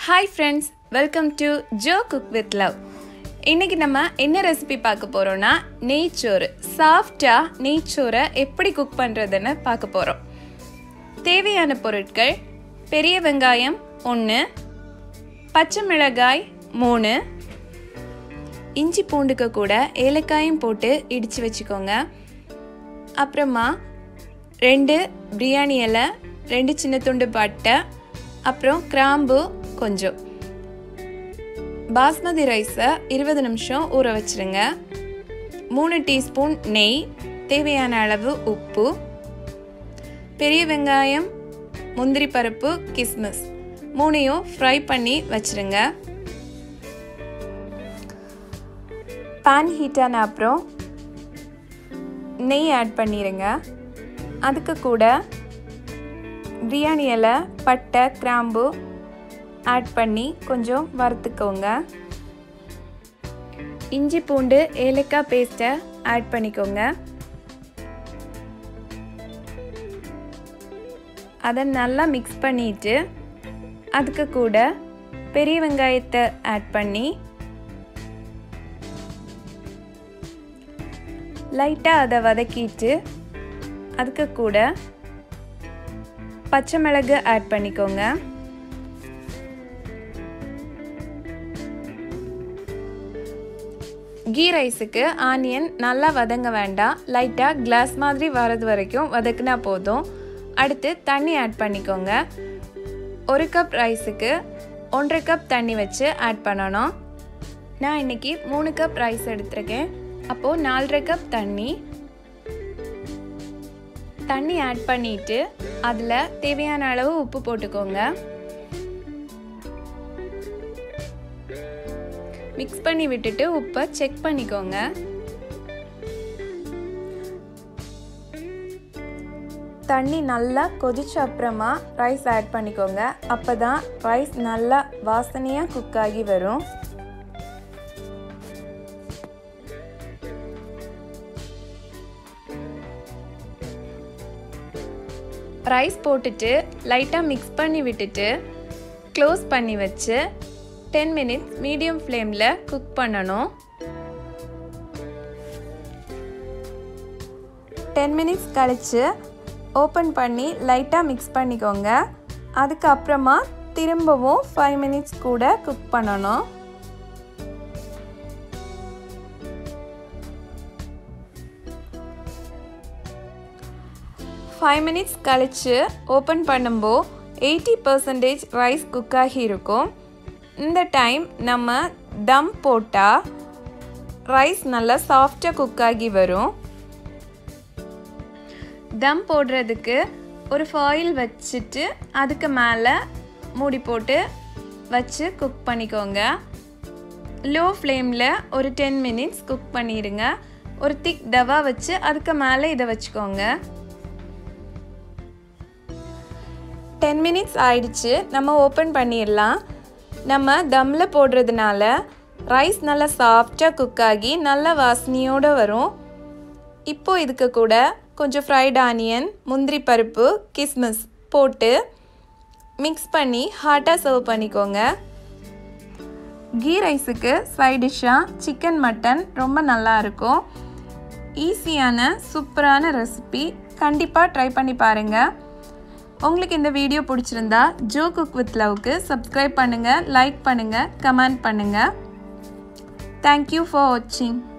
hi friends welcome to Jo cook with love இன்றைக்கி நம்ம என்ன ரெசிபி பார்க்க போகிறோன்னா நெய்ச்சோறு சாஃப்டாக நெய்ச்சோறை எப்படி குக் பண்ணுறதுன்னு பார்க்க போகிறோம் தேவையான பொருட்கள் பெரிய வெங்காயம் ஒன்று பச்சை மிளகாய் மூணு இஞ்சி பூண்டுக்கு கூட ஏலக்காயும் போட்டு இடித்து வச்சுக்கோங்க அப்புறமா ரெண்டு பிரியாணி இலை ரெண்டு சின்ன துண்டு பட்டை அப்புறம் கிராம்பு கொஞ்சம் பாஸ்மதி ரைஸை இருபது நிமிஷம் ஊற வச்சுருங்க மூணு டீஸ்பூன் நெய் தேவையான அளவு உப்பு பெரிய வெங்காயம் முந்திரி பருப்பு கிஸ்மிஸ் மூணையும் ஃப்ரை பண்ணி வச்சுருங்க பேன் ஹீட்டான அப்புறம் நெய் ஆட் பண்ணிடுங்க அதுக்கு கூட பிரியாணி இலை பட்டை கிராம்பு ஆட் பண்ணி கொஞ்சம் வறுத்துக்கோங்க இஞ்சி பூண்டு ஏலக்காய் பேஸ்ட்டை ஆட் பண்ணிக்கோங்க அதை நல்லா மிக்ஸ் பண்ணிட்டு அதுக்கு கூட பெரிய வெங்காயத்தை ஆட் பண்ணி லைட்டாக அதை வதக்கிட்டு அதுக்கு கூட பச்சை மிளகு ஆட் பண்ணிக்கோங்க கீ ரைஸுக்கு ஆனியன் நல்லா வதங்க வேண்டாம் லைட்டாக கிளாஸ் மாதிரி வரது வரைக்கும் வதக்குனா போதும் அடுத்து தண்ணி ஆட் பண்ணிக்கோங்க ஒரு கப் ரைஸுக்கு ஒன்றரை கப் தண்ணி வச்சு ஆட் பண்ணணும் நான் இன்றைக்கி மூணு கப் ரைஸ் எடுத்திருக்கேன் அப்போது நாலரை கப் தண்ணி தண்ணி ஆட் பண்ணிட்டு அதில் தேவையான அளவு உப்பு போட்டுக்கோங்க மிக்ஸ் பண்ணி விட்டுட்டு உப்பை செக் பண்ணிக்கோங்க தண்ணி நல்லா கொதிச்ச அப்புறமா ரைஸ் ஆட் பண்ணிக்கோங்க அப்போ தான் ரைஸ் நல்லா வாசனையாக குக் ஆகி வரும் ரைஸ் போட்டுட்டு லைட்டாக மிக்ஸ் பண்ணி விட்டுட்டு க்ளோஸ் பண்ணி வச்சு டென் மினிட்ஸ் மீடியம் ஃப்ளேமில் குக் பண்ணணும் டென் மினிட்ஸ் கழித்து ஓப்பன் பண்ணி லைட்டாக மிக்ஸ் பண்ணிக்கோங்க அதுக்கப்புறமா திரும்பவும் ஃபைவ் மினிட்ஸ் கூட குக் பண்ணணும் ஃபைவ் மினிட்ஸ் கழித்து ஓப்பன் பண்ணும்போது எயிட்டி பர்சன்டேஜ் ரைஸ் குக் ஆகி இருக்கும் இந்த டைம் நம்ம தம் போட்டால் ரைஸ் நல்லா சாஃப்டாக குக் ஆகி வரும் தம் போடுறதுக்கு ஒரு ஃபாயில் வச்சுட்டு அதுக்கு மேலே மூடி போட்டு வச்சு குக் பண்ணிக்கோங்க லோ ஃப்ளேமில் ஒரு டென் மினிட்ஸ் குக் பண்ணிடுங்க ஒரு திக் தவா வச்சு அதுக்கு மேலே இதை வச்சுக்கோங்க டென் மினிட்ஸ் ஆயிடுச்சு நம்ம ஓப்பன் பண்ணிடலாம் நம்ம தம்மில் போடுறதுனால ரைஸ் நல்லா சாஃப்டாக குக் ஆகி நல்ல வாசனையோடு வரும் இப்போது இதுக்கு கூட கொஞ்சம் ஃப்ரைட் ஆனியன் முந்திரி பருப்பு கிஸ்மிஸ் போட்டு மிக்ஸ் பண்ணி ஹாட்டாக சர்வ் பண்ணிக்கோங்க கீ ரைஸுக்கு சைட் டிஷ்ஷாக சிக்கன் மட்டன் ரொம்ப நல்லா இருக்கும் ஈஸியான சூப்பரான ரெசிபி கண்டிப்பாக ட்ரை பண்ணி பாருங்கள் உங்களுக்கு இந்த வீடியோ பிடிச்சிருந்தா ஜோ குக் வித் லவ்க்கு சப்ஸ்கிரைப் பண்ணுங்கள் லைக் பண்ணுங்கள் கமெண்ட் பண்ணுங்கள் தேங்க்யூ ஃபார் வாட்சிங்